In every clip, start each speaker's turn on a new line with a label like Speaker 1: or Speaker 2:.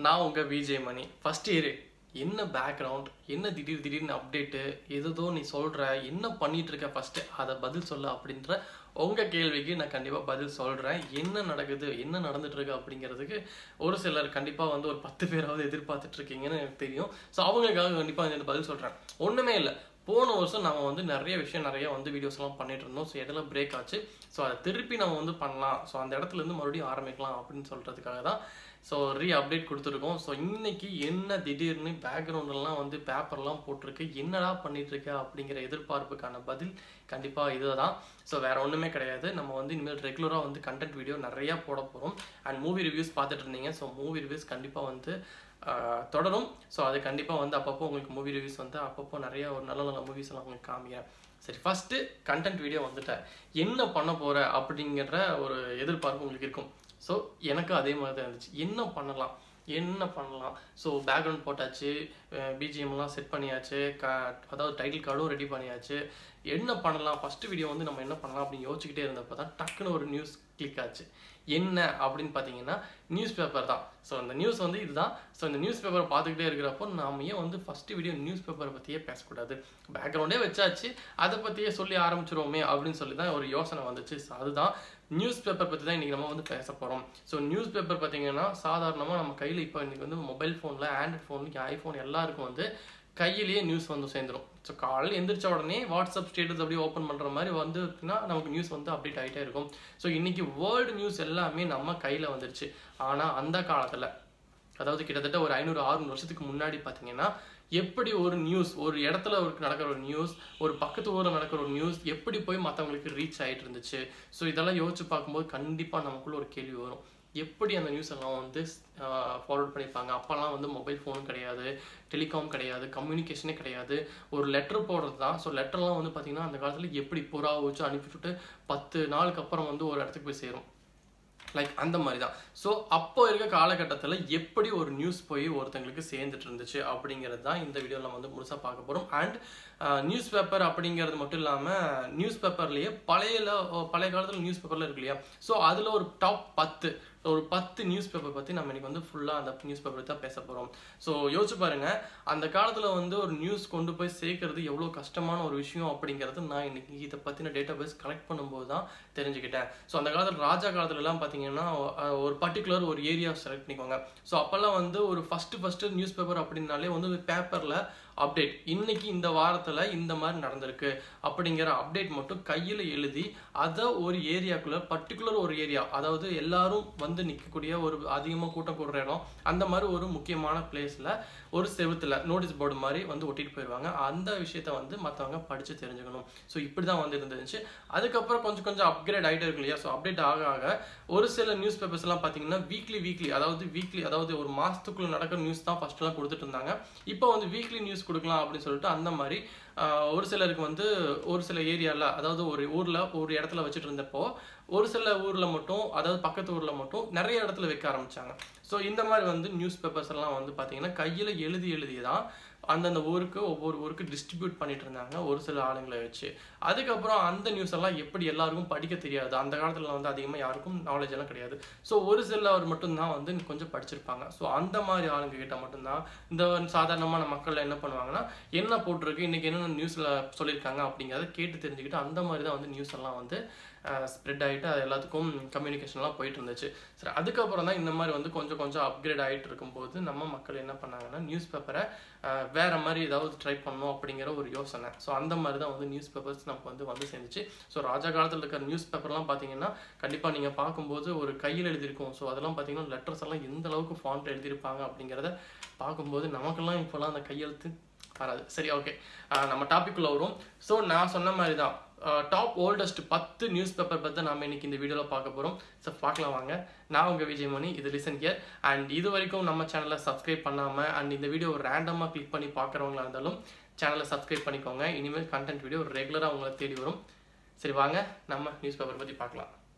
Speaker 1: நான் உங்கள் Vijay Mani first year என்ன பேக்ரவுண்ட் என்ன திடீர் திடீர்னு அப்டேட்டு எதுதோ நீ சொல்கிற என்ன பண்ணிட்டு இருக்க ஃபஸ்ட்டு அதை பதில் சொல்ல அப்படின்ற உங்கள் கேள்விக்கு நான் கண்டிப்பாக பதில் சொல்கிறேன் என்ன நடக்குது என்ன நடந்துட்டு இருக்கு அப்படிங்கிறதுக்கு ஒரு சிலர் கண்டிப்பாக வந்து ஒரு பத்து பேராவது எதிர்பார்த்துட்டு இருக்கீங்கன்னு எனக்கு தெரியும் ஸோ அவங்களுக்காக கண்டிப்பாக இந்த பதில் சொல்கிறேன் ஒன்றுமே இல்லை போன வருஷம் நம்ம வந்து நிறைய விஷயம் நிறைய வந்து வீடியோஸ்லாம் பண்ணிட்டு இருந்தோம் ஸோ இடையில பிரேக் ஆச்சு ஸோ அதை திருப்பி நம்ம வந்து பண்ணலாம் ஸோ அந்த இடத்துல இருந்து மறுபடியும் ஆரம்பிக்கலாம் அப்படின்னு சொல்கிறதுக்காக தான் ஸோ ரீ அப்டேட் கொடுத்துருக்கோம் ஸோ இன்னைக்கு என்ன திடீர்னு பேக்ரவுண்டெல்லாம் வந்து பேப்பர்லாம் போட்டிருக்கு என்னடா பண்ணிட்டு இருக்க அப்படிங்கிற எதிர்பார்ப்புக்கான பதில் கண்டிப்பாக இதுதான் ஸோ வேற ஒன்றுமே கிடையாது நம்ம வந்து இனிமேல் ரெகுலராக வந்து கண்டென்ட் வீடியோ நிறையா போட போகிறோம் அண்ட் மூவி ரிவ்யூஸ் பார்த்துட்டு இருந்தீங்க ஸோ மூவி ரிவ்யூஸ் கண்டிப்பாக வந்து ஆஹ், தொடரும் ஸோ அது கண்டிப்பாக வந்து அப்பப்போ உங்களுக்கு மூவி ரிவ்யூஸ் வந்து அப்பப்போ நிறைய ஒரு நல்ல நல்ல மூவிஸ் எல்லாம் உங்களுக்கு காமிக்கிறேன் சரி ஃபஸ்ட்டு கண்டென்ட் வீடியோ வந்துட்டேன் என்ன பண்ண போகிற அப்படிங்கிற ஒரு எதிர்பார்ப்பு உங்களுக்கு இருக்கும் ஸோ எனக்கு அதே மாதிரி தான் இருந்துச்சு என்ன பண்ணலாம் என்ன பண்ணலாம் ஸோ பேக்ரவுண்ட் போட்டாச்சு பிஜிஎம்லாம் செட் பண்ணியாச்சு க அதாவது டைட்டில் கார்டும் ரெடி பண்ணியாச்சு என்ன பண்ணலாம் ஃபஸ்ட்டு வீடியோ வந்து நம்ம என்ன பண்ணலாம் அப்படின்னு யோசிச்சுக்கிட்டே இருந்தப்போ தான் டக்குன்னு ஒரு நியூஸ் கிளிக் ஆச்சு என்ன அப்படின்னு பார்த்தீங்கன்னா நியூஸ் பேப்பர் தான் ஸோ அந்த நியூஸ் வந்து இதுதான் ஸோ இந்த நியூஸ் பேப்பரை பார்த்துக்கிட்டே இருக்கிறப்போ நாம ஏன் வந்து ஃபஸ்ட்டு வீடியோ நியூஸ் பேப்பரை பற்றியே பேசக்கூடாது பேக்ரவுண்டே வச்சாச்சு அதை பற்றியே சொல்லி ஆரம்பிச்சிருவோமே அப்படின்னு சொல்லி தான் ஒரு யோசனை வந்துச்சு ஸோ அதுதான் நியூஸ் பேப்பர் பற்றி தான் இன்றைக்கி நம்ம வந்து பேச போகிறோம் ஸோ நியூஸ் பேப்பர் பார்த்தீங்கன்னா சாதாரணமாக நம்ம கையில் இப்போ இன்றைக்கி வந்து மொபைல் ஃபோனில் ஆண்ட்ராய்ட் ஃபோன் ஐஃபோன் எல்லாருக்கும் வந்து கையிலேயே நியூஸ் வந்து சேர்ந்துரும் ஸோ காலையில் எந்திரிச்ச உடனே வாட்ஸ்அப் ஸ்டேட்டஸ் அப்படியே ஓப்பன் பண்ணுற மாதிரி வந்துச்சுன்னா நமக்கு நியூஸ் வந்து அப்டேட் ஆகிட்டே இருக்கும் ஸோ இன்னைக்கு வேர்ல்டு நியூஸ் எல்லாமே நம்ம கையில் வந்துருச்சு ஆனால் அந்த காலத்தில் அதாவது கிட்டத்தட்ட ஒரு ஐநூறு ஆறுநூறு வருஷத்துக்கு முன்னாடி பார்த்தீங்கன்னா எப்படி ஒரு நியூஸ் ஒரு இடத்துல ஒரு நடக்கிற ஒரு நியூஸ் ஒரு பக்கத்து ஊரில் நடக்கிற ஒரு நியூஸ் எப்படி போய் மற்றவங்களுக்கு ரீச் ஆகிட்டு இருந்துச்சு ஸோ இதெல்லாம் யோசிச்சு பார்க்கும்போது கண்டிப்பாக நமக்குள்ள ஒரு கேள்வி வரும் எப்படி அந்த நியூஸ் எல்லாம் வந்து ஃபார்வர்ட் பண்ணியிருப்பாங்க அப்போல்லாம் வந்து மொபைல் ஃபோனும் கிடையாது டெலிகாம் கிடையாது கம்யூனிகேஷனே கிடையாது ஒரு லெட்டர் போடுறது தான் ஸோ லெட்டர்லாம் வந்து பார்த்தீங்கன்னா அந்த காலத்தில் எப்படி புறா வச்சு அனுப்பிவிட்டு பத்து நாளுக்கு அப்புறம் வந்து ஒரு இடத்துக்கு போய் சேரும் லைக் அந்த மாதிரி தான் ஸோ அப்போ இருக்க காலகட்டத்தில் எப்படி ஒரு நியூஸ் போய் ஒருத்தங்களுக்கு சேர்ந்துட்டு இருந்துச்சு அப்படிங்கிறது தான் இந்த வீடியோவில் நம்ம வந்து முழுசாக பார்க்க போகிறோம் அண்ட் நியூஸ் பேப்பர் அப்படிங்கிறது மட்டும் இல்லாமல் நியூஸ் பேப்பர்லேயே பழைய பழைய காலத்தில் நியூஸ் பேப்பரில் இருக்கு இல்லையா ஸோ அதில் ஒரு டாப் பத்து ஒரு பத்து நியூஸ் பேப்பர் பற்றி நம்ம இன்னைக்கு வந்து ஃபுல்லாக அந்த நியூஸ் பேப்பர் தான் பேச போகிறோம் ஸோ யோசிச்சு பாருங்க அந்த காலத்தில் வந்து ஒரு நியூஸ் கொண்டு போய் சேர்க்கறது எவ்வளோ கஷ்டமான ஒரு விஷயம் அப்படிங்கிறது நான் இன்னைக்கு இதை பற்றின டேட்டா பேஸ் கலெக்ட் பண்ணும்போது தான் தெரிஞ்சுக்கிட்டேன் ஸோ அந்த காலத்தில் ராஜா காலத்துலலாம் பார்த்தீங்கன்னா அஹ், ஒரு பர்டிகுலர் ஒரு ஏரியா செலக்ட் பண்ணிக்கோங்க ஸோ அப்போல்லாம் வந்து ஒரு ஃபஸ்ட்டு ஃபஸ்ட்டு நியூஸ் பேப்பர் அப்படின்னாலே வந்து பேப்பரில் அப்டேட் இன்னைக்கு இந்த வாரத்தில் இந்த மாதிரி நடந்திருக்கு அப்படிங்கிற அப்டேட் மட்டும் கையில் எழுதி அதை ஒரு ஏரியாக்குள்ள பர்டிகுலர் ஒரு ஏரியா அதாவது எல்லாரும் வந்து நிற்கக்கூடிய ஒரு அதிகமாக கூட்டம் கூடுற இடம் அந்த மாதிரி ஒரு முக்கியமான பிளேஸில் ஒரு செவுத்துல நோட்டீஸ் போர்டு மாதிரி வந்து ஒட்டிட்டு போயிடுவாங்க அந்த விஷயத்த வந்து மற்றவங்க படித்து தெரிஞ்சுக்கணும் ஸோ இப்படி தான் வந்து இருந்துச்சு அதுக்கப்புறம் கொஞ்சம் கொஞ்சம் அப்கிரேட் ஆகிட்டே இருக்கு இல்லையா ஸோ அப்டேட் ஆக ஆக ஒரு சில நியூஸ் பேப்பர்ஸ் எல்லாம் பார்த்தீங்கன்னா வீக்லி வீக்லி அதாவது வீக்லி அதாவது ஒரு மாதத்துக்குள்ள நடக்கிற நியூஸ் தான் ஃபர்ஸ்ட்லாம் கொடுத்துட்டு இருந்தாங்க இப்போ வந்து வீக்லி நியூஸ் கொடுக்கலாம் அப்படின்னு சொல்லிட்டு அந்த மாதிரி ஆஹ், ஒரு சிலருக்கு வந்து ஒரு சில ஏரியாவில் அதாவது ஒரு ஊரில் ஒரு இடத்துல வச்சுட்டு இருந்தப்போ ஒரு சில ஊரில் மட்டும் அதாவது பக்கத்து ஊரில் மட்டும் நிறைய இடத்துல வைக்க ஆரம்பிச்சாங்க ஸோ இந்த மாதிரி வந்து நியூஸ் பேப்பர்ஸ் எல்லாம் வந்து பார்த்தீங்கன்னா கையில் எழுதி எழுதி தான் அந்தந்த ஊருக்கு ஒவ்வொரு ஊருக்கு டிஸ்ட்ரிபியூட் பண்ணிட்டு இருந்தாங்க ஒரு சில ஆளுங்களை வச்சு அதுக்கப்புறம் அந்த நியூஸ் எல்லாம் எப்படி எல்லாருக்கும் படிக்க தெரியாது அந்த காலத்தில் வந்து அதிகமாக யாருக்கும் நாலேஜ் எல்லாம் கிடையாது ஸோ ஒரு சிலர் மட்டும்தான் வந்து கொஞ்சம் படிச்சிருப்பாங்க ஸோ அந்த மாதிரி ஆளுங்க கிட்ட மட்டும்தான் இந்த சாதாரணமான மக்கள் என்ன பண்ணுவாங்கன்னா என்ன போட்டிருக்கு இன்னைக்கு என்னென்ன நியூஸில் சொல்லியிருக்காங்க அப்படிங்கிறத கேட்டு தெரிஞ்சுக்கிட்டு அந்த மாதிரி தான் வந்து நியூஸ் எல்லாம் வந்து ஸ்ப்ரெட் ஆகிட்டு அது எல்லாத்துக்கும் கம்யூனிகேஷன்லாம் போயிட்டு இருந்துச்சு சரி அதுக்கப்புறம் தான் இந்த மாதிரி வந்து கொஞ்சம் கொஞ்சம் அப்கிரேட் ஆகிட்டு இருக்கும்போது நம்ம மக்கள் என்ன பண்ணாங்கன்னா நியூஸ் பேப்பரை வேற மாதிரி ஏதாவது ட்ரை பண்ணணும் அப்படிங்கிற ஒரு யோசனை ஸோ அந்த மாதிரி தான் வந்து நியூஸ் பேப்பர்ஸ் நமக்கு வந்து வந்து சேர்ந்துச்சு ஸோ ராஜா காலத்தில் இருக்கிற நியூஸ் பேப்பர்லாம் பார்த்தீங்கன்னா கண்டிப்பாக நீங்கள் பார்க்கும்போது ஒரு கையில் எழுதியிருக்கும் ஸோ அதெல்லாம் பார்த்தீங்கன்னா லெட்டர்ஸ் எல்லாம் எந்த அளவுக்கு ஃபாண்ட் எழுதியிருப்பாங்க அப்படிங்கிறத பார்க்கும்போது நமக்கெல்லாம் இப்போலாம் அந்த கையெழுத்து வராது சரி ஓகே நம்ம டாபிக்குள்ள வரும் ஸோ நான் சொன்ன மாதிரி தான் டாப் ஓல்டஸ்ட் பத்து நியூஸ் பேப்பர் பற்றி நாம இன்னைக்கு இந்த வீடியோவில் பார்க்க போகிறோம் ஸோ பார்க்கலாம் வாங்க நான் உங்கள் விஜயமணி இது லிசன் ஹியர் அண்ட் இது வரைக்கும் நம்ம சேனலை சப்ஸ்கிரைப் பண்ணாமல் அண்ட் இந்த வீடியோ ரேண்டமாக கிளிக் பண்ணி பார்க்குறவங்களா இருந்தாலும் சேனலை சப்ஸ்கிரைப் பண்ணிக்கோங்க இனிமேல் கண்டென்ட் வீடியோ ரெகுலராக உங்களை தேடி வரும் சரி வாங்க நம்ம நியூஸ் பேப்பர் பற்றி பார்க்கலாம்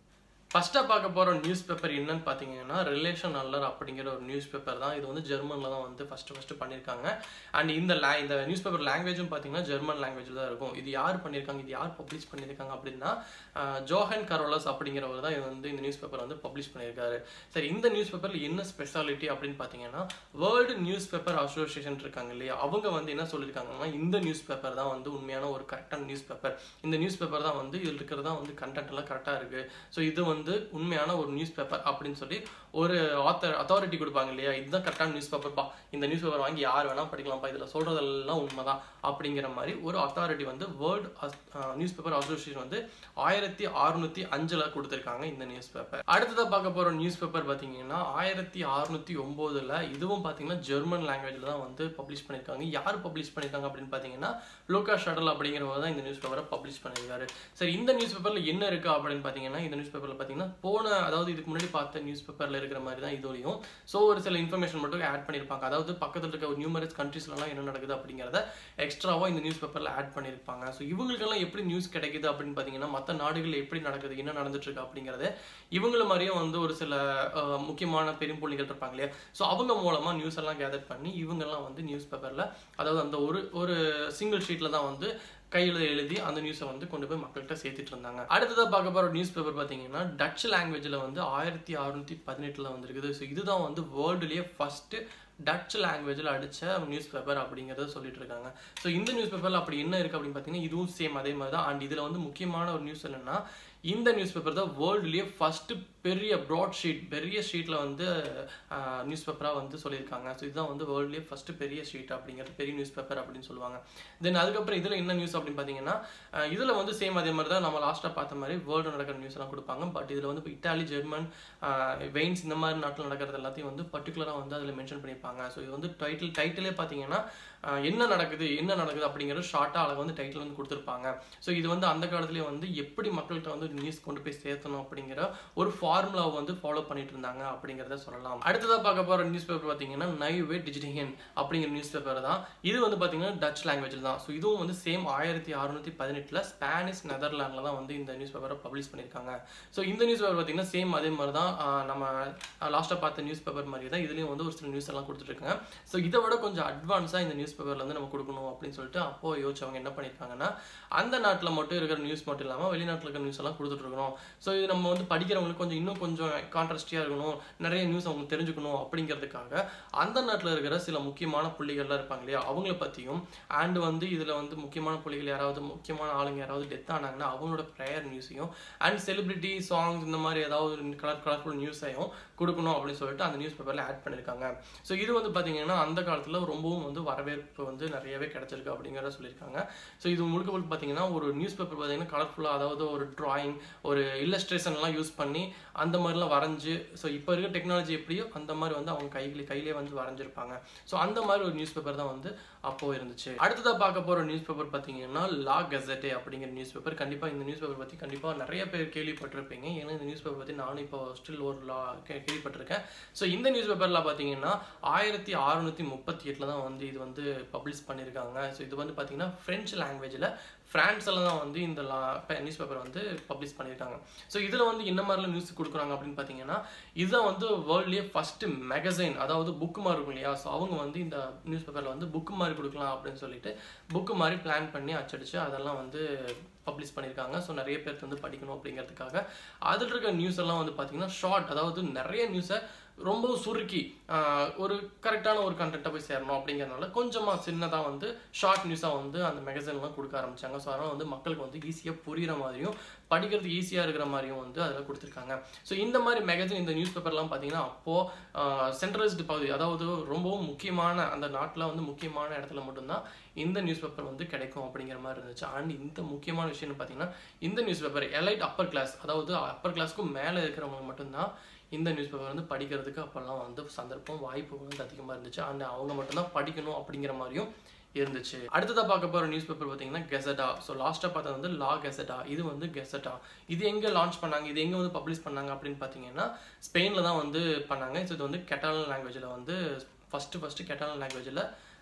Speaker 1: ஃபஸ்ட்டாக பார்க்க போகிற நியூஸ் பேப்பர் என்னன்னு பார்த்தீங்கன்னா ரிலேஷன் அல்லர் அப்படிங்கிற ஒரு நியூஸ் பேப்பர் தான் இது வந்து ஜெர்மனில் தான் வந்து ஃபஸ்ட்டு ஃபஸ்ட்டு பண்ணியிருக்காங்க அண்ட் இந்த லே இந்த நியூஸ் பேப்பர் லாங்குவேஜும் பார்த்தீங்கன்னா ஜெர்மன் லாங்குவேஜில் தான் இருக்கும் இது யார் பண்ணியிருக்காங்க இது யார் பப்ளிஷ் பண்ணியிருக்காங்க அப்படின்னா ஜோஹன் கரோலஸ் அப்படிங்கிறவர் தான் இது வந்து இந்த நியூஸ் பேப்பர் வந்து பப்ளிஷ் பண்ணியிருக்காரு சரி இந்த நியூஸ் பேப்பரில் என்ன ஸ்பெஷாலிட்டி அப்படின்னு பார்த்தீங்கன்னா வேர்ல்டு நியூஸ் பேப்பர் அசோசியேஷன் இருக்காங்க இல்லையா அவங்க வந்து என்ன சொல்லியிருக்காங்கன்னா இந்த நியூஸ் பேப்பர் தான் வந்து உண்மையான ஒரு கரெக்டான நியூஸ் பேப்பர் இந்த நியூஸ் பேப்பர் தான் வந்து இதில் இருக்கிறதா வந்து கண்டென்ட் எல்லாம் கரெக்டாக இருக்குது ஸோ இது வந்து உண்மையான ஒரு நியூஸ் பேப்பர் அப்படின்னு சொல்லி ஒரு ஆத்தர் அத்தாரிட்டி கொடுப்பாங்க இல்லையா இதுதான் கரெக்டான நியூஸ் பேப்பர்ப்பா இந்த நியூஸ் பேப்பர் வாங்கி யார் வேணால் படிக்கலாம்ப்பா இதில் சொல்கிறதெல்லாம் உண்மைதான் அப்படிங்கிற மாதிரி ஒரு அத்தாரிட்டி வந்து வேர்ல்டு நியூஸ் பேப்பர் அசோசியேஷன் வந்து ஆயிரத்தி அறுநூத்தி அஞ்சில் கொடுத்துருக்காங்க இந்த நியூஸ் பேப்பர் அடுத்ததாக பார்க்க போகிற நியூஸ் பேப்பர் பார்த்தீங்கன்னா ஆயிரத்தி அறுநூத்தி ஒம்போதில் இதுவும் பார்த்தீங்கன்னா ஜெர்மன் லாங்குவேஜில் தான் வந்து பப்ளிஷ் பண்ணியிருக்காங்க யார் பப்ளிஷ் பண்ணியிருக்காங்க அப்படின்னு பார்த்தீங்கன்னா லோகா ஷடல் அப்படிங்கிறவர் தான் இந்த நியூஸ் பேப்பரை பப்ளிஷ் பண்ணியிருக்காரு சரி இந்த நியூஸ் பேப்பரில் என்ன இருக்குது அப்படின்னு பார்த்தீங்கன்னா இந்த நியூஸ் பேப்பரில் பார்த்தீங்கன்னா போன அதாவது இதுக்கு முன்னாடி பார்த்த நியூஸ் பேப்பரில் இருக்கிற மாதிரி தான் இதுலையும் ஸோ ஒரு சில இன்ஃபர்மேஷன் மட்டும் ஆட் பண்ணியிருப்பாங்க அதாவது பக்கத்தில் இருக்க ஒரு நியூமரஸ் கண்ட்ரீஸ்லாம் என்ன நடக்குது அப்படிங்கிறத எக்ஸ்ட்ராவாக இந்த நியூஸ் பேப்பரில் ஆட் பண்ணியிருப்பாங்க ஸோ இவங்களுக்கெல்லாம் எப்படி நியூஸ் கிடைக்குது அப்படின்னு பார்த்தீங்கன்னா மற்ற நாடுகளில் எப்படி நடக்குது என்ன நடந்துட்டு இருக்கு அப்படிங்கிறத இவங்கள மாதிரியும் வந்து ஒரு சில முக்கியமான பெரும்புள்ளிகள் இருப்பாங்க இல்லையா ஸோ அவங்க மூலமாக நியூஸ் எல்லாம் கேதர் பண்ணி இவங்கெல்லாம் வந்து நியூஸ் பேப்பரில் அதாவது அந்த ஒரு ஒரு சிங்கிள் ஷீட்டில் தான் வந்து கையில் எழுதி அந்த நியூஸை வந்து கொண்டு போய் மக்கள்கிட்ட சேர்த்துட்டு இருந்தாங்க அடுத்ததாக பார்க்க போகிற நியூஸ் பேப்பர் பார்த்தீங்கன்னா டச் லாங்குவேஜில் வந்து ஆயிரத்தி அறுநூத்தி பதினெட்டில் வந்துருக்குது ஸோ இதுதான் வந்து வேர்ல்டுலேயே ஃபஸ்ட்டு டச் லாங்குவேஜில் அடித்த நியூஸ் பேப்பர் அப்படிங்கிறத சொல்லிட்டு இருக்காங்க ஸோ இந்த நியூஸ் பேப்பரில் அப்படி என்ன இருக்குது அப்படின்னு பார்த்தீங்கன்னா இதுவும் சேம் அதே மாதிரி தான் அண்ட் இதில் வந்து முக்கியமான ஒரு நியூஸ் என்னென்னா இந்த நியூஸ் பேப்பர் தான் வேர்ல்டுலேயே ஃபஸ்ட்டு பெரிய ப்ராட் ஷீட் பெரிய ஷீட்டில் வந்து நியூஸ் பேப்பராக வந்து சொல்லியிருக்காங்க ஸோ இதுதான் வந்து வேர்ல்டுலேயே ஃபஸ்ட்டு பெரிய ஷீட் அப்படிங்கிறது பெரிய நியூஸ் பேப்பர் அப்படின்னு சொல்லுவாங்க தென் அதுக்கப்புறம் இதில் என்ன நியூஸ் அப்படின்னு பார்த்தீங்கன்னா இதில் வந்து சேம் அதே மாதிரி தான் நம்ம லாஸ்ட்டாக பார்த்த மாதிரி வேர்ல்டு நடக்கிற நியூஸ் எல்லாம் கொடுப்பாங்க பட் இதில் வந்து இப்போ இட்டாலி ஜெர்மன் வெயின்ஸ் இந்த மாதிரி நாட்டில் நடக்கிறது எல்லாத்தையும் வந்து பர்டிகுலராக வந்து அதில் மென்ஷன் பண்ணியிருப்பாங்க ஸோ இது வந்து டைட்டில் டைட்டிலே பார்த்தீங்கன்னா என்ன நடக்குது என்ன நடக்குது அப்படிங்கிறது ஷார்ட்டாக அழகாக வந்து டைட்டில் வந்து கொடுத்துருப்பாங்க ஸோ இது வந்து அந்த காலத்துலேயே வந்து எப்படி மக்கள்கிட்ட வந்து நியூஸ் கொண்டு போய் சேர்த்தணும் அப்படிங்கிற ஒரு ஃபார்முலாவை வந்து ஃபாலோ பண்ணிட்டு இருந்தாங்க அப்படிங்கிறத சொல்லலாம் அடுத்ததாக பார்க்க போகிற நியூஸ் பேப்பர் பார்த்தீங்கன்னா நைவே டிஜிட்டல் அப்படிங்கிற நியூஸ் பேப்பர் தான் இது வந்து பார்த்தீங்கன்னா டச் லாங்குவேஜில் தான் ஸோ இதுவும் வந்து சேம் ஆயிரத்தி அறுநூத்தி பதினெட்டில் ஸ்பானிஷ் நெதர்லாண்டில் தான் வந்து இந்த நியூஸ் பேப்பரை பப்ளிஷ் பண்ணியிருக்காங்க ஸோ இந்த நியூஸ் பேப்பர் பார்த்தீங்கன்னா சேம் அதே மாதிரி தான் நம்ம லாஸ்ட்டாக பார்த்த நியூஸ் பேப்பர் மாதிரி தான் இதுலேயும் வந்து ஒரு சில நியூஸ் எல்லாம் கொடுத்துருக்காங்க ஸோ இதை விட கொஞ்சம் அட்வான்ஸாக இந்த நியூஸ் பேப்பரில் வந்து நம்ம கொடுக்கணும் அப்படின்னு சொல்லிட்டு அப்போ யோசிச்சவங்க என்ன பண்ணியிருக்காங்கன்னா அந்த நாட்டில் மட்டும் இருக்கிற நியூஸ் மட்டும் இல்லாமல் வெளிநாட்டில் இருக்கிற நியூஸ் எல்லாம் கொடுத்துட்ருக்கணும் ஸோ இது நம்ம வந்து படிக்கிறவங்களுக்கு கொஞ்சம் இன்னும் கொஞ்சம் கான்ட்ராஸ்டியாக இருக்கணும் நிறைய நியூஸ் அவங்க தெரிஞ்சுக்கணும் அப்படிங்கிறதுக்காக அந்த நாட்டில் இருக்கிற சில முக்கியமான புள்ளிகள்லாம் இருப்பாங்க இல்லையா அவங்கள பற்றியும் அண்ட் வந்து இதில் வந்து முக்கியமான புள்ளிகள் யாராவது முக்கியமான ஆளுங்க யாராவது டெத் ஆனாங்கன்னா அவங்களோட ப்ரேயர் நியூஸையும் அண்ட் செலிபிரிட்டி சாங்ஸ் இந்த மாதிரி ஏதாவது கலர் கலர்ஃபுல் நியூஸையும் கொடுக்கணும் அப்படின்னு சொல்லிட்டு அந்த நியூஸ் பேப்பரில் ஆட் பண்ணியிருக்காங்க ஸோ இது வந்து பார்த்தீங்கன்னா அந்த காலத்தில் ரொம்பவும் வந்து வரவேற்பு வந்து நிறையவே கிடைச்சிருக்கு அப்படிங்கிறத சொல்லியிருக்காங்க ஸோ இது முழுக்க முழுக்க பார்த்தீங்கன்னா ஒரு நியூஸ் பேப்பர் பார்த்தீங்கன்னா கலர்ஃபுல்லாக அதாவது ஒரு ட்ராயிங் ஒரு இல்லஸ்ட்ரேஷன்லாம் யூஸ் பண்ணி அந்த மாதிரிலாம் வரைஞ்சு ஸோ இப்போ இருக்க டெக்னாலஜி எப்படியோ அந்த மாதிரி வந்து அவங்க கைகளே கையிலே வந்து வரைஞ்சிருப்பாங்க ஸோ அந்த மாதிரி ஒரு நியூஸ் பேப்பர் தான் வந்து அப்போ இருந்துச்சு அடுத்ததாக பார்க்க போகிற நியூஸ் பேப்பர் பார்த்தீங்கன்னா லா கெசட்டே அப்படிங்கிற நியூஸ் பேப்பர் கண்டிப்பாக இந்த நியூஸ் பேப்பர் பற்றி கண்டிப்பாக நிறைய பேர் கேள்விப்பட்டிருப்பீங்க ஏன்னா இந்த நியூஸ் பேப்பர் பற்றி நானும் இப்போ ஸ்டில் ஒரு லா கேள்விப்பட்டிருக்கேன் ஸோ இந்த நியூஸ் பேப்பரில் பார்த்தீங்கன்னா ஆயிரத்தி அறுநூத்தி முப்பத்தி எட்டில் தான் வந்து இது வந்து பப்ளிஷ் பண்ணியிருக்காங்க ஸோ இது வந்து பார்த்தீங்கன்னா ஃப்ரெஞ்சு லாங்குவேஜில் ஃப்ரான்ஸில் தான் வந்து இந்த லா நியூஸ் பேப்பர் வந்து பப்ளிஷ் பண்ணியிருக்காங்க ஸோ இதில் வந்து என்ன மாதிரிலாம் நியூஸ் கொடுக்குறாங்க அப்படின்னு பார்த்தீங்கன்னா இதுதான் வந்து வேர்ல்ட்லேயே ஃபஸ்ட்டு மேகசைன் அதாவது புக்கு மாதிரி இருக்கும் இல்லையா ஸோ அவங்க வந்து இந்த நியூஸ் பேப்பரில் வந்து புக்கு மாதிரி கொடுக்கலாம் அப்படின்னு சொல்லிட்டு புக்கு மாதிரி பிளான் பண்ணி அச்சடிச்சு அதெல்லாம் வந்து பப்ளிஷ் பண்ணியிருக்காங்க ஸோ நிறைய பேருக்கு வந்து படிக்கணும் அப்படிங்கிறதுக்காக அதில் இருக்க நியூஸ் எல்லாம் வந்து பார்த்தீங்கன்னா ஷார்ட் அதாவது நிறைய நியூஸை ரொம்ப சுருக்கி ஒரு கரெக்டான ஒரு கண்டென்ட்டை போய் சேரணும் அப்படிங்கிறதுனால கொஞ்சமாக சின்னதாக வந்து ஷார்ட் நியூஸாக வந்து அந்த மேகசின்லாம் கொடுக்க ஆரம்பிச்சாங்க ஸோ அதனால் வந்து மக்களுக்கு வந்து ஈஸியாக புரிகிற மாதிரியும் படிக்கிறதுக்கு ஈஸியாக இருக்கிற மாதிரியும் வந்து அதில் கொடுத்துருக்காங்க ஸோ இந்த மாதிரி மேகசின் இந்த நியூஸ் பேப்பர்லாம் பார்த்தீங்கன்னா அப்போது சென்ட்ரலைஸ்டு பகுதி அதாவது ரொம்பவும் முக்கியமான அந்த நாட்டில் வந்து முக்கியமான இடத்துல மட்டும்தான் இந்த நியூஸ் பேப்பர் வந்து கிடைக்கும் அப்படிங்கிற மாதிரி இருந்துச்சு அண்ட் இந்த முக்கியமான விஷயம்னு பார்த்தீங்கன்னா இந்த newspaper elite upper class அதாவது அப்பர் கிளாஸ்க்கும் மேலே இருக்கிறவங்க மட்டும்தான் இந்த நியூஸ் பேப்பர் வந்து படிக்கிறதுக்கு அப்போல்லாம் வந்து சந்தர்ப்பம் வாய்ப்பு வந்து அதிகமாக இருந்துச்சு அண்ட் அவங்க மட்டும்தான் படிக்கணும் அப்படிங்கிற மாதிரியும் இருந்துச்சு அடுத்ததாக பார்க்க போகிற நியூஸ் பேப்பர் பார்த்தீங்கன்னா கெசட்டா ஸோ லாஸ்ட்டாக பார்த்தது வந்து லா கெசட்டா இது வந்து கெசட்டா இது எங்கே லான்ச் பண்ணாங்க இது எங்கே வந்து பப்ளிஷ் பண்ணாங்க அப்படின்னு பார்த்தீங்கன்னா ஸ்பெயினில் தான் வந்து பண்ணாங்க ஸோ இது வந்து கெட்டாலன் லாங்குவேஜில் வந்து ஃபஸ்ட்டு ஃபஸ்ட்டு கெட்டாலன் லாங்குவேஜில்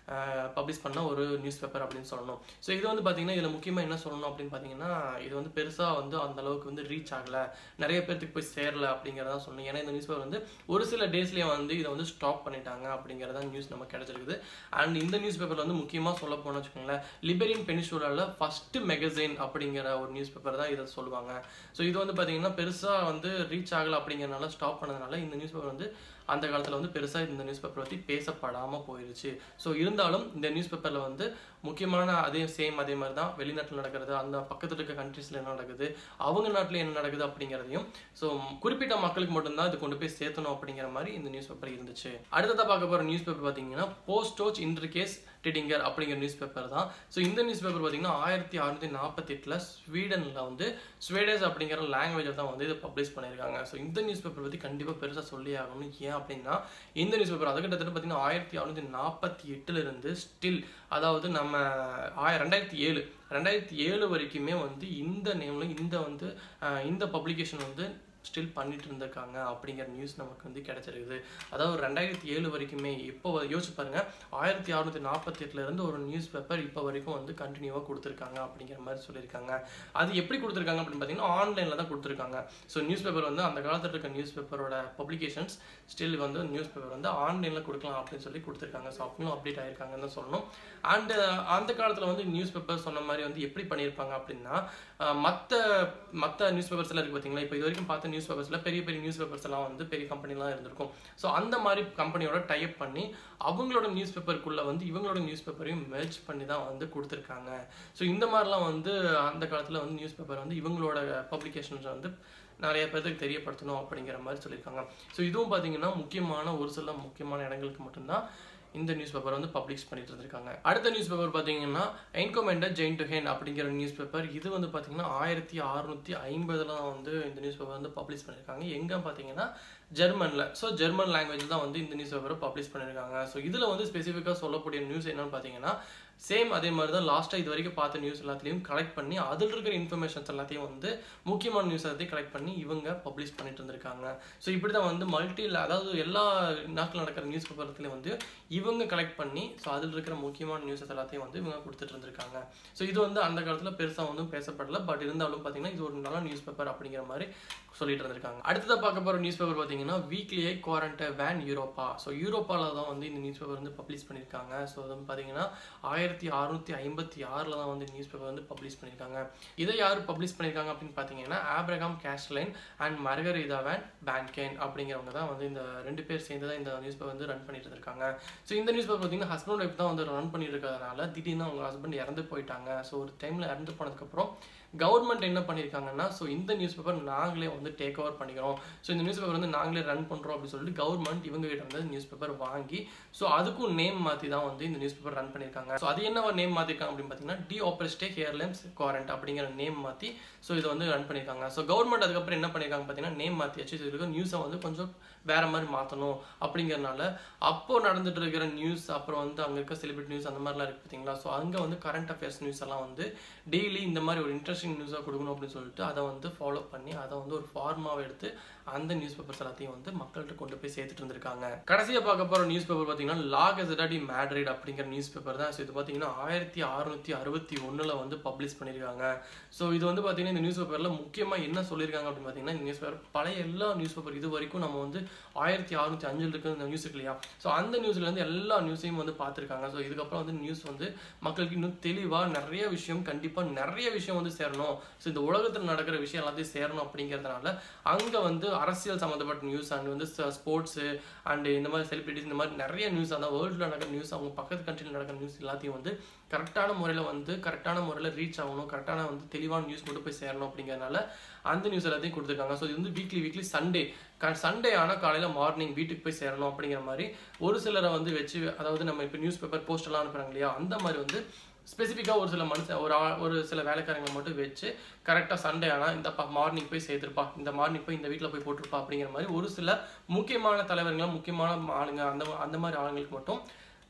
Speaker 1: பப்ளிஷ் பண்ண ஒரு நியூஸ் பேப்பர் அப்படின்னு சொல்லணும் ஸோ இது வந்து பார்த்தீங்கன்னா இதில் முக்கியமாக என்ன சொல்லணும் அப்படின்னு பார்த்தீங்கன்னா இது வந்து பெருசாக வந்து அந்த அளவுக்கு வந்து ரீச் ஆகலை நிறைய பேர்த்துக்கு போய் சேரல அப்படிங்கிறதா சொல்லணும் ஏன்னா இந்த நியூஸ் பேப்பர் வந்து ஒரு சில டேஸ்லேயே வந்து இதை வந்து ஸ்டாப் பண்ணிட்டாங்க அப்படிங்கிறதா நியூஸ் நம்ம கிடைச்சிருக்குது அண்ட் இந்த நியூஸ் பேப்பர் வந்து முக்கியமாக சொல்ல போனோம்னு வச்சுக்கோங்களேன் லிபரியன் பெனிசூலாவில் ஃபர்ஸ்ட் மெகசைன் அப்படிங்கிற ஒரு நியூஸ் பேப்பர் தான் இதை சொல்லுவாங்க ஸோ இது வந்து பார்த்தீங்கன்னா பெருசாக வந்து ரீச் ஆகலை அப்படிங்கிறனால ஸ்டாப் பண்ணதுனால இந்த நியூஸ் பேப்பர் வந்து அந்த காலத்தில் வந்து பெருசாக இந்த நியூஸ் பேப்பர் பற்றி பேசப்படாமல் போயிடுச்சு ஸோ இருந்தாலும் இந்த நியூஸ் பேப்பரில் வந்து முக்கியமான அதே சேம் அதே மாதிரி தான் வெளிநாட்டில் நடக்கிறது அந்த பக்கத்தில் இருக்க கண்ட்ரீஸில் என்ன நடக்குது அவங்க நாட்டில் என்ன நடக்குது அப்படிங்கிறதையும் ஸோ குறிப்பிட்ட மக்களுக்கு மட்டும்தான் இது கொண்டு போய் சேர்த்தணும் அப்படிங்கிற மாதிரி இந்த நியூஸ் பேப்பர் இருந்துச்சு அடுத்ததாக பார்க்க போகிற நியூஸ் பேப்பர் பார்த்தீங்கன்னா போஸ்டோச் இன்டர்கேஸ் டிடிங்கர் அப்படிங்கிற நியூஸ் பேப்பர் தான் ஸோ இந்த நியூஸ் பேப்பர் பார்த்தீங்கன்னா ஆயிரத்தி அறுநூத்தி நாற்பத்தி எட்டில் ஸ்வீடனில் வந்து ஸ்வீடஸ் அப்படிங்கிற லாங்குவேஜில் தான் வந்து இதை பப்ளிஷ் பண்ணியிருக்காங்க ஸோ இந்த நியூஸ் பேப்பர் பற்றி கண்டிப்பாக பெருசாக சொல்லி ஆகணும் ஏன் அப்படின்னா இந்த நியூஸ் பேப்பர் அது கிட்டத்தட்ட பார்த்தீங்கன்னா ஆயிரத்தி அறுநூத்தி நாற்பத்தி எட்டுல இருந்து ஸ்டில் அதாவது நம்ம ஆய ரெண்டாயிரத்தி ஏழு ரெண்டாயிரத்தி ஏழு வரைக்குமே வந்து இந்த நேமில் இந்த வந்து அஹ், இந்த பப்ளிகேஷன் வந்து ஸ்டில் பண்ணிட்டு இருந்திருக்காங்க அப்படிங்கிற நியூஸ் நமக்கு வந்து கிடைச்சிருக்குது அதாவது ரெண்டாயிரத்தி ஏழு வரைக்குமே இப்போ யோசிச்சு பாருங்க ஆயிரத்தி அறுநூத்தி நாற்பத்தி எட்டுல இருந்து ஒரு நியூஸ் பேப்பர் இப்போ வரைக்கும் வந்து கண்டினியூவாக கொடுத்துருக்காங்க அப்படிங்கிற மாதிரி சொல்லியிருக்காங்க அது எப்படி கொடுத்துருக்காங்க அப்படின்னு பார்த்தீங்கன்னா ஆன்லைனில் தான் கொடுத்துருக்காங்க ஸோ நியூஸ் பேப்பர் வந்து அந்த காலத்தில் இருக்க நியூஸ் பேப்பரோட பப்ளிகேஷன்ஸ் ஸ்டில் வந்து நியூஸ் பேப்பர் வந்து ஆன்லைனில் கொடுக்கலாம் அப்படின்னு சொல்லி கொடுத்துருக்காங்க ஸோ அப்பயும் அப்டேட் ஆயிருக்காங்கன்னு தான் சொல்லணும் அண்ட் அந்த காலத்தில் வந்து நியூஸ் பேப்பர் சொன்ன மாதிரி வந்து எப்படி பண்ணியிருப்பாங்க அப்படின்னா மற்ற மற்ற நியூஸ் பேப்பர்ஸ் எல்லாம் இருக்கு பார்த்தீங்களா இப்போ இது வரைக்கும் பார்த்த நியூஸ் பேப்பர்ஸில் பெரிய பெரிய நியூஸ் பேப்பர்ஸ் எல்லாம் வந்து பெரிய கம்பெனிலாம் இருந்திருக்கும் ஸோ அந்த மாதிரி கம்பெனியோட டைப் பண்ணி அவங்களோட நியூஸ் பேப்பருக்குள்ள வந்து இவங்களோட நியூஸ் பேப்பரையும் மெர்ஜ் பண்ணி தான் வந்து கொடுத்துருக்காங்க ஸோ இந்த மாதிரிலாம் வந்து அந்த காலத்தில் வந்து நியூஸ் பேப்பர் வந்து இவங்களோட பப்ளிகேஷன்ஸ் வந்து நிறைய பேருக்கு தெரியப்படுத்தணும் அப்படிங்கிற மாதிரி சொல்லியிருக்காங்க ஸோ இதுவும் பார்த்தீங்கன்னா முக்கியமான ஒரு சில முக்கியமான இடங்களுக்கு மட்டும்தான் இந்த நியூஸ் பேப்பர் வந்து பப்ளிஷ் பண்ணிட்டு இருந்திருக்காங்க அடுத்த நியூஸ் பேப்பர் பார்த்தீங்கன்னா என்கோமெண்டர் ஜெயின் டு ஹென் அப்படிங்கிற நியூஸ் பேப்பர் இது வந்து பார்த்தீங்கன்னா ஆயிரத்தி அறுநூத்தி ஐம்பதுல தான் வந்து இந்த நியூஸ் பேப்பர் வந்து பப்ளிஷ் பண்ணியிருக்காங்க எங்க பார்த்தீங்கன்னா ஜெர்மனில் ஸோ ஜெர்மன் லாங்குவேஜ் தான் வந்து இந்த நியூஸ் பேப்பரை பப்ளிஷ் பண்ணியிருக்காங்க ஸோ இதில் வந்து ஸ்பெசிஃபிக்காக சொல்லக்கூடிய நியூஸ் என்னன்னு பார்த்தீங்கன்னா சேம் அதே மாதிரி தான் லாஸ்ட்டாக இது வரைக்கும் பார்த்த நியூஸ் எல்லாத்தையும் கலெக்ட் பண்ணி அதில் இருக்கிற இன்ஃபர்மேஷன்ஸ் எல்லாத்தையும் வந்து முக்கியமான நியூஸ் எல்லாத்தையும் கலெக்ட் பண்ணி இவங்க பப்ளிஷ் பண்ணிட்டு இருந்திருக்காங்க ஸோ இப்படி தான் வந்து மல்டி அதாவது எல்லா நாட்டில் நடக்கிற நியூஸ் பேப்பர்லேயும் வந்து இவங்க கலெக்ட் பண்ணி ஸோ அதில் இருக்கிற முக்கியமான நியூஸஸ் எல்லாத்தையும் வந்து இவங்க கொடுத்துட்டு இருந்திருக்காங்க ஸோ இது வந்து அந்த காலத்தில் பெருசாக வந்து பேசப்படல பட் இருந்தாலும் பார்த்தீங்கன்னா இது ஒரு நல்ல நியூஸ் பேப்பர் அப்படிங்கிற மாதிரி சொல்லிட்டு இருந்திருக்காங்க அடுத்ததாக பார்க்க போகிற நியூஸ் பேப்பர் பார்த்தீங்கன்னா வீக்லியே குவாரண்ட வேன் யூரோப்பா ஸோ யூரோப்பாவில் தான் வந்து இந்த நியூஸ் பேப்பர் வந்து பப்ளிஷ் பண்ணியிருக்காங்க ஸோ அது வந்து பார்த்தீங்கன்னா ஆயிரத்தி அறுநூத்தி ஐம்பத்தி ஆறில் தான் வந்து நியூஸ் பேப்பர் வந்து பப்ளிஷ் பண்ணியிருக்காங்க இதை யார் பப்ளிஷ் பண்ணியிருக்காங்க அப்படின்னு பார்த்தீங்கன்னா ஆப்ரகாம் கேஷ்லைன் அண்ட் மர்கரிதா வேன் பேன்கேன் அப்படிங்கிறவங்க தான் வந்து இந்த ரெண்டு பேர் சேர்ந்து தான் இந்த நியூஸ் பேப்பர் வந்து ரன் பண்ணிட்டு இருக்காங்க ஸோ இந்த நியூஸ் பேப்பர் பார்த்தீங்கன்னா ஹஸ்பண்ட் ஒய்ஃப் தான் வந்து ரன் பண்ணிட்டு இருக்கிறதுனால திடீர்னு அவங்க ஹஸ்பண்ட் இறந்து போயிட்டாங்க ஸோ ஒரு டைமில் இறந்து போனதுக்கப்புறம் கவர்மெண்ட் என்ன பண்ணியிருக்காங்கன்னா ஸோ இந்த நியூஸ் பேப்பர் நாங்களே வந்து டேக் ஓவர் பண்ணிக்கிறோம் ஸோ இந்த நியூஸ் பேப்பர் வந்து நாங்களே ரன் பண்ணுறோம் அப்படின்னு சொல்லிட்டு கவர்மெண்ட் இவங்க கிட்ட வந்து நியூஸ் பேப்பர் வாங்கி ஸோ அதுக்கும் நேம் மாற்றி தான் வந்து இந்த நியூஸ் பேப்பர் ரன் பண்ணியிருக்காங்க ஸோ அது என்ன நேம் மாற்றிருக்காங்க அப்படின்னு பார்த்தீங்கன்னா டி ஆப்ரஸ்டே ஹேர்லைம்ஸ் குவாரண்ட் அப்படிங்கிற நேம் மாற்றி ஸோ இதை வந்து ரன் பண்ணியிருக்காங்க ஸோ கவர்மெண்ட் அதுக்கப்புறம் என்ன பண்ணியிருக்காங்க பார்த்தீங்கன்னா நேம் மாற்றியாச்சு இதுக்கு நியூஸை வந்து கொஞ்சம் வேற மாதிரி மாற்றணும் அப்படிங்கிறனால அப்போ நடந்துட்டு இருக்கிற நியூஸ் அப்புறம் வந்து அங்கே இருக்க செலிபிரிட்டி நியூஸ் அந்த மாதிரிலாம் இருக்கு பார்த்தீங்களா ஸோ அங்கே வந்து கரண்ட் அஃபேர்ஸ் நியூஸ் எல்லாம் வந்து டெய்லி இந்த மாதிரி ஒரு இன்ட்ரெஸ்டிங் நியூஸாக கொடுக்கணும் அப்படின்னு சொல்லிட்டு அதை வந்து ஃபாலோ பண்ணி அதை வந்து ஒரு ஃபார்மாவை எடுத்து அந்த நியூஸ் பேப்பர்ஸ் எல்லாத்தையும் வந்து மக்கள்கிட்ட கொண்டு போய் சேர்த்துட்டு இருந்திருக்காங்க கடைசியாக பார்க்க போகிற நியூஸ் பேப்பர் பார்த்தீங்கன்னா லாக் எசடாடி மேட்ரிட் அப்படிங்கிற நியூஸ் பேப்பர் தான் ஸோ இது பார்த்தீங்கன்னா ஆயிரத்தி அறுநூத்தி அறுபத்தி ஒன்றில் வந்து பப்ளிஷ் பண்ணியிருக்காங்க ஸோ இது வந்து பார்த்தீங்கன்னா இந்த நியூஸ் பேப்பரில் முக்கியமாக என்ன சொல்லியிருக்காங்க அப்படின்னு பார்த்தீங்கன்னா இந்த நியூஸ் பேப்பர் பழைய எல்லா நியூஸ் பேப்பர் இது வரைக்கும் நம்ம வந்து ஆயிரத்தி அறுநூத்தி அஞ்சில் இருக்கிற இந்த நியூஸ் இருக்கு இல்லையா ஸோ அந்த நியூஸ்ல இருந்து எல்லா நியூஸையும் வந்து பார்த்துருக்காங்க ஸோ இதுக்கப்புறம் வந்து நியூஸ் வந்து மக்களுக்கு இன்னும் தெளிவாக நிறைய விஷயம் கண்டிப்பாக நிறைய விஷயம் வந்து சேரணும் ஸோ இந்த உலகத்தில் நடக்கிற விஷயம் எல்லாத்தையும் சேரணும் அப்படிங்கிறதுனால அங்கே வந்து அரசியல் சம்மந்தப்பட்ட நியூஸ் அண்ட் வந்து ஸ்போர்ட்ஸு அண்ட் இந்த மாதிரி செலிபிரிட்டிஸ் இந்த மாதிரி நிறைய நியூஸ் அந்த வேர்ல்டில் நடக்கிற நியூஸ் அவங்க பக்கத்து கண்ட்ரியில் நடக்கிற நியூஸ் எல்லாத்தையும் வந்து கரெக்டான முறையில் வந்து கரெக்டான முறையில் ரீச் ஆகணும் கரெக்டான வந்து தெளிவான நியூஸ் கொண்டு போய் சேரணும் அப்படிங்கிறதுனால அந்த நியூஸ் எல்லாத்தையும் கொடுத்துருக்காங்க ஸோ இது வந்து வீக்லி வீக்லி சண்டே சண்டே ஆனால் காலையில் மார்னிங் வீட்டுக்கு போய் சேரணும் அப்படிங்கிற மாதிரி ஒரு சிலரை வந்து வச்சு அதாவது நம்ம இப்போ நியூஸ் பேப்பர் போஸ்ட் எல்லாம் அனுப்புறாங்க இல்லையா அந்த மாதிரி வந்து ஸ்பெசிஃபிக்காக ஒரு சில மனுஷன் ஒரு ஆள் ஒரு சில வேலைக்காரங்களை மட்டும் வச்சு கரெக்டாக சண்டே ஆனால் இந்த மார்னிங் போய் சேர்த்துருப்பா இந்த மார்னிங் போய் இந்த வீட்டில் போய் போட்டிருப்பா அப்படிங்கிற மாதிரி ஒரு சில முக்கியமான தலைவர்கள் முக்கியமான ஆளுங்க அந்த அந்த மாதிரி ஆளுங்களுக்கு மட்டும்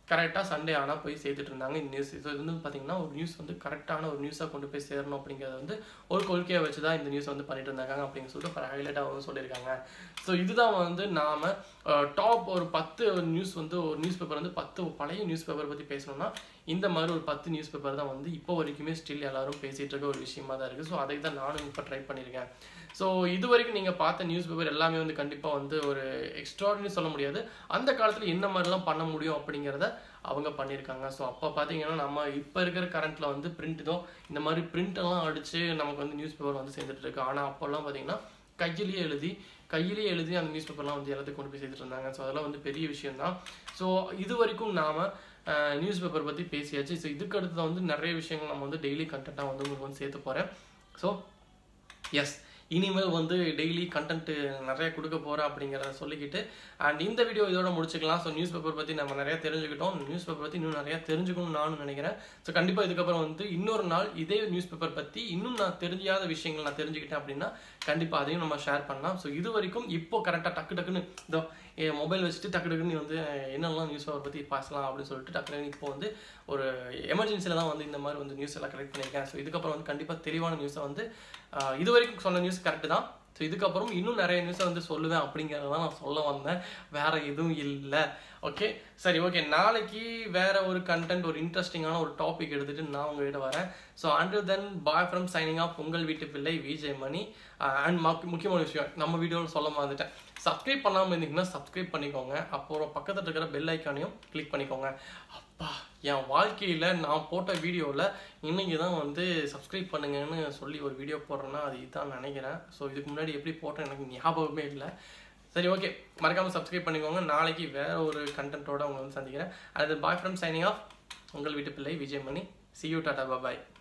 Speaker 1: கரெக்டாக சண்டே ஆனால் போய் சேர்த்துட்டு இருந்தாங்க இந்த நியூஸ் இது வந்து பார்த்தீங்கன்னா ஒரு நியூஸ் வந்து கரெக்டான ஒரு நியூஸாக கொண்டு போய் சேரணும் அப்படிங்கிறத வந்து ஒரு கொள்கையை வச்சு தான் இந்த நியூஸ் வந்து பண்ணிட்டு இருந்தாங்க அப்படின்னு சொல்லிட்டு ஹைலைட்டாக வந்து சொல்லியிருக்காங்க ஸோ இதுதான் வந்து நாம் டாப் ஒரு பத்து நியூஸ் வந்து ஒரு நியூஸ் பேப்பர் வந்து பத்து பழைய நியூஸ் பேப்பர் பற்றி பேசணும்னா இந்த மாதிரி ஒரு பத்து நியூஸ் பேப்பர் தான் வந்து இப்போ வரைக்குமே ஸ்டில் எல்லாரும் பேசிகிட்டு இருக்க ஒரு விஷயமா தான் இருக்குது ஸோ அதை தான் நானும் இப்போ ட்ரை பண்ணியிருக்கேன் ஸோ இது வரைக்கும் நீங்கள் பார்த்த நியூஸ் பேப்பர் எல்லாமே வந்து கண்டிப்பாக வந்து ஒரு எக்ஸ்ட்ராடினரி சொல்ல முடியாது அந்த காலத்தில் என்ன மாதிரிலாம் பண்ண முடியும் அப்படிங்கிறத அவங்க பண்ணியிருக்காங்க ஸோ அப்போ பார்த்தீங்கன்னா நம்ம இப்போ இருக்கிற கரண்ட்டில் வந்து பிரிண்ட் இதோ இந்த மாதிரி பிரிண்ட் எல்லாம் அடித்து நமக்கு வந்து நியூஸ் பேப்பர் வந்து சேர்ந்துட்டு இருக்கு ஆனால் அப்போல்லாம் பார்த்தீங்கன்னா கையிலேயே எழுதி கையிலேயே எழுதி அந்த நியூஸ் பேப்பர்லாம் வந்து எல்லாத்தையும் கொண்டு போய் சேர்த்துட்டு இருந்தாங்க ஸோ அதெல்லாம் வந்து பெரிய விஷயம் தான் ஸோ இது வரைக்கும் நாம் நியூஸ் பேப்பர் பற்றி பேசியாச்சு ஸோ இதுக்கு அடுத்து வந்து நிறைய விஷயங்கள் நம்ம வந்து டெய்லி கண்டென்ட்டாக வந்து உங்களுக்கு வந்து சேர்த்து போகிறேன் ஸோ எஸ் இனிமேல் வந்து டெய்லி கண்டென்ட் நிறைய கொடுக்க போகிறேன் அப்படிங்கிறத சொல்லிக்கிட்டு அண்ட் இந்த வீடியோ இதோட முடிச்சுக்கலாம் ஸோ நியூஸ் பேப்பர் பற்றி நம்ம நிறைய தெரிஞ்சுக்கிட்டோம் நியூஸ் பேப்பர் பற்றி இன்னும் நிறைய தெரிஞ்சுக்கணும்னு நானும் நினைக்கிறேன் ஸோ கண்டிப்பாக இதுக்கப்புறம் வந்து இன்னொரு நாள் இதே நியூஸ் பேப்பர் பற்றி இன்னும் நான் தெரிஞ்சாத விஷயங்கள் நான் தெரிஞ்சுக்கிட்டேன் அப்படின்னா கண்டிப்பாக அதையும் நம்ம ஷேர் பண்ணலாம் ஸோ இது வரைக்கும் இப்போ கரெக்டாக டக்கு டக்குன்னு இதோ என் மொபைல் வச்சுட்டு டக்கு டக்குன்னு நீ வந்து என்னெல்லாம் நியூஸ் பேப்பர் பற்றி பேசலாம் அப்படின்னு சொல்லிட்டு டக்கு டக்குன்னு இப்போ வந்து ஒரு எமர்ஜென்சியில் தான் வந்து இந்த மாதிரி வந்து நியூஸ் எல்லாம் கலெக்ட் பண்ணியிருக்கேன் ஸோ இதுக்கப்புறம் வந்து கண்டிப்பாக தெளிவான நியூஸை வந்து ஆஹ் இது வரைக்கும் சொன்ன நியூஸ் கரெக்டு தான் ஸோ இதுக்கப்புறம் இன்னும் நிறைய நியூஸை வந்து சொல்லுவேன் அப்படிங்கிறத தான் நான் சொல்ல வந்தேன் வேற எதுவும் இல்லை ஓகே சரி ஓகே நாளைக்கு வேற ஒரு கண்டென்ட் ஒரு இன்ட்ரெஸ்டிங்கான ஒரு டாபிக் எடுத்துட்டு நான் உங்ககிட்ட வரேன் so until then bye from signing off உங்கள் வீட்டு பிள்ளை விஜய் மணி அண்ட் முக்கியமான விஷயம் நம்ம வீடியோவில் சொல்ல மாதிட்டேன் சப்ஸ்கிரைப் பண்ணாமல் இருந்தீங்கன்னா சப்ஸ்கிரைப் பண்ணிக்கோங்க அப்புறம் பக்கத்தில் இருக்கிற பெல் ஐக்கானையும் கிளிக் பண்ணிக்கோங்க அப்பா என் வாழ்க்கையில் நான் போட்ட வீடியோவில் இன்னைக்கு தான் வந்து சப்ஸ்கிரைப் பண்ணுங்கன்னு சொல்லி ஒரு வீடியோ போடுறேன்னா அது இதான் நினைக்கிறேன் ஸோ இதுக்கு முன்னாடி எப்படி போட்டேன் எனக்கு ஞாபகமே இல்லை சரி ஓகே மறக்காமல் சப்ஸ்கிரைப் பண்ணிக்கோங்க நாளைக்கு வேற ஒரு கண்டென்ட்டோட உங்களை வந்து சந்திக்கிறேன் அது பாய் ஃப்ரம் சைனிங் ஆஃப் உங்கள் வீட்டு பிள்ளை Vijay Mani see you tata bye